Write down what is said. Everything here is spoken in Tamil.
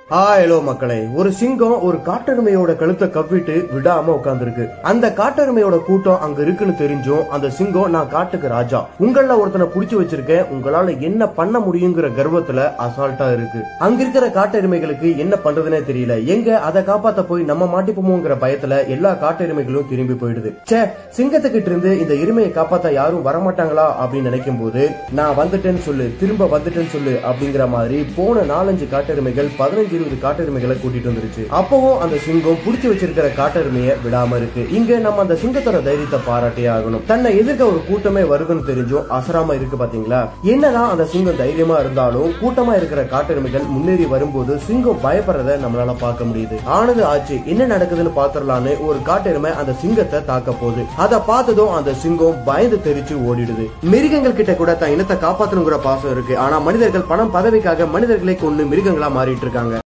ஹலோ மக்களே ஒரு சிங்கம் ஒரு காட்டெருமையோட கழுத்தை கவ்விட்டு விடாம உட்கார்ந்துருக்கு அந்த காட்டெருமையோட கூட்டம் அங்க இருக்குன்னு தெரிஞ்சும் அந்த சிங்கம் நான் காட்டுக்கு ராஜா உங்கள ஒருத்தனை புடிச்சு வச்சிருக்கேன் உங்களால என்ன பண்ண முடியுங்கிற கர்வத்துல அசால்ட்டா இருக்கு அங்க இருக்கிற காட்டெருமைகளுக்கு என்ன பண்றதுனே தெரியல எங்க அதை காப்பாத்த போய் நம்ம மாட்டிப்போமோங்கிற பயத்துல எல்லா காட்டெருமைகளும் திரும்பி போயிடுது ச்சே சிங்கத்துக்கிட்ட இருந்து இந்த எருமையை காப்பாத்த யாரும் வரமாட்டாங்களா அப்படின்னு நினைக்கும் போது நான் வந்துட்டேன்னு சொல்லு திரும்ப வந்துட்டேன்னு சொல்லு அப்படிங்கிற மாதிரி போன நாலஞ்சு காட்டெருமைகள் பதினஞ்சு இருபது காட்டெருமைகளை கூட்டிட்டு வந்துருச்சு அப்பவும் அந்த சிங்கம் புடிச்சு வச்சிருக்கிற காட்டெருமையை விடாம இருக்கு இங்க நம்ம அந்த சிங்கத்தோட தைரியத்தை பாராட்டியே ஆகணும் தன்னை எதிர்க்க ஒரு கூட்டமே வருதுன்னு தெரிஞ்சும் அசராம இருக்கு பாத்தீங்களா என்னதான் அந்த சிங்கம் தைரியமா இருந்தாலும் கூட்டமா இருக்கிற காட்டெருமைகள் முன்னேறி வரும்போது சிங்கம் பயப்படுறத நம்மளால பார்க்க முடியுது ஆனது ஆச்சு என்ன நடக்குதுன்னு பாத்துரலான்னு ஒரு காட்டெருமை அந்த சிங்கத்தை தாக்க போகுது அதை பார்த்ததும் அந்த சிங்கம் பயந்து தெரிச்சு ஓடிடுது மிருகங்கள் கிட்ட கூட தன் இனத்தை காப்பாத்தணுங்கிற பாசம் இருக்கு ஆனா மனிதர்கள் பணம் பதவிக்காக மனிதர்களை கொண்டு மிருகங்களா மாறிட்டு இருக்காங்க